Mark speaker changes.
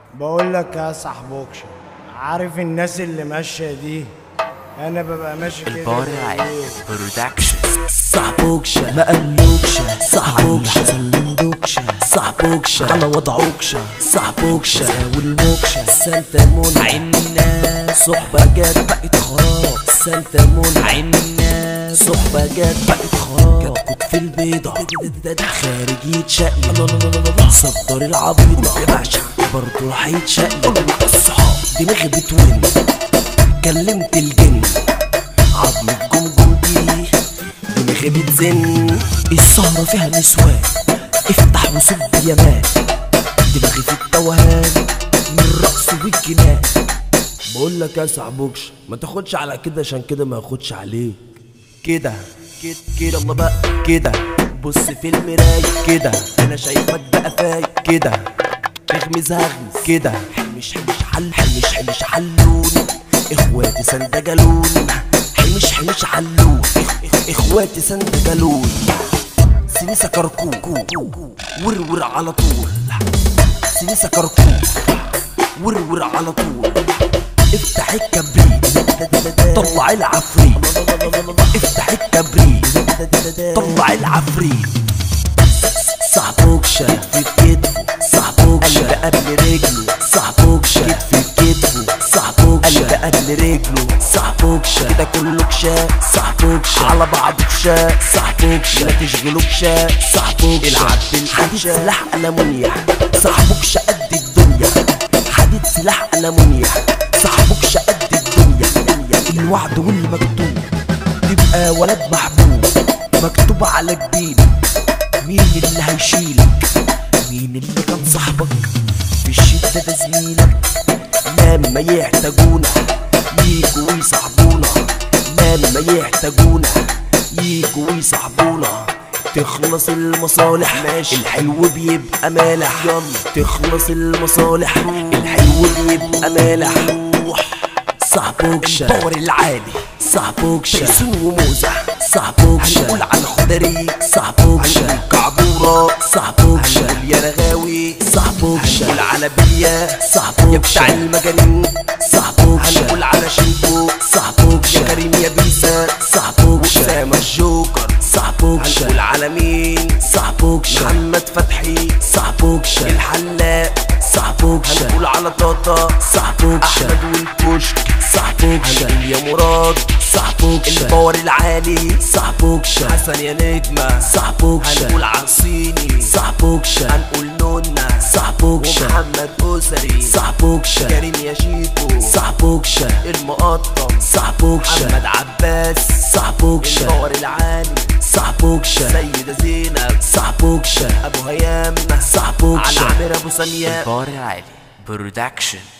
Speaker 1: بقول لك يا صاحبوكش عارف الناس اللي ماشيه دي انا ببقى ماشي كده
Speaker 2: البار
Speaker 1: زي
Speaker 2: عالي
Speaker 1: إيه؟
Speaker 2: برودكشن
Speaker 3: صاحبوكشة ما قالوكشة صاحبوكشة حصلندوكشة صاحبوكشة على وضعوكشة صاحبوكشة والموكشة سلتمون عنا صحبة جت بقت خراب سلتمون عنا صحبة جت بقت خراب كتكوت في البيضة خارج يتشقلب صدر العبيطة يا باشا برضه هيتشقلب الصحاب دماغي بتون كلمت الجن عظم الجمجم دي دماغي بتزن السهرة فيها نسوان افتح وصب يامان دماغي في التوهان من الرقص والجنان بقول لك يا صاحبوكش ما تاخدش على كده عشان كده ما ياخدش عليك كده كده كده الله بقى كده بص في المراية كده انا شايفك بقى فايق كده اغمز هغمز كده حمش حمش حل حمش حمش حلوني اخواتي سندجلوني حمش حمش حلوني إخ- إخ- اخواتي سندجلوني سينيسا كركوك ورور على طول سينيسا كركوك ورور على طول افتح الكبريت طلع العفريت افتح الكبريت طلع العفريت صاحبوكشة في كتفه صاحبوكشة قلب قبل رجله صاحبوكشة كتف في كتفه صاحبوكشة قلب قبل رجله صاحبوكشة ده كله كشا صاحبوكشة على بعض كشا صاحبوكشة ما تشغلوكشة صاحبوكشة العب بالحديد سلاح ألمونيا صاحبوكشة قد الدنيا حديد سلاح ألمونيا صاحبوكشة قد الدنيا الوعد والمكتوب تبقى ولد محبوب مكتوب على جبينك مين اللي هيشيلك مين اللي كان صاحبك في الشدة ده زميلك لما يحتاجونا يجوا ويصاحبونا لما يحتاجونا يجوا ويصاحبونا تخلص المصالح ماشي الحلو بيبقى مالح يلا تخلص المصالح الحلو بيبقى مالح صاحبوكشة الباور العالي صاحبوكشة تيسون وموزة صاحبوكشة هنقول عن خضري صاحبوكشة هنقول كعبورة صاحبوكشة هنقول يا رغاوي صاحبوكشة هنقول على بلية صاحبوكشة يا بتاع المجانين صاحبوكشة هنقول على شيكو صاحبوكشة يا كريم يا بيسا صاحبوكشة وسام الجوكر صاحبوكشة هنقول على مين صاحبوكشة محمد فتحي صاحبوكشة الحلاق صاحبوكشة هنقول على طاطا صاحبوكشة احمد والكشك صاحبوكشة هنقول يا مراد صاحبوكشة الباور العالي صاحبوكشة حسن يا نجمة صاحبوكشة هنقول عصيني صاحبوكشة هنقول نونا صاحبوكشة ومحمد أسري صاحبوكشة كريم يا شيكو صاحبوكشة المقطم صاحبوكشة محمد عباس صاحبوكشة الباور العالي صاحبوكشة سيدة زينب صاحبوكشة أبو هيام صاحبوكشة على عامر أبو سمية
Speaker 2: البار عالي برودكشن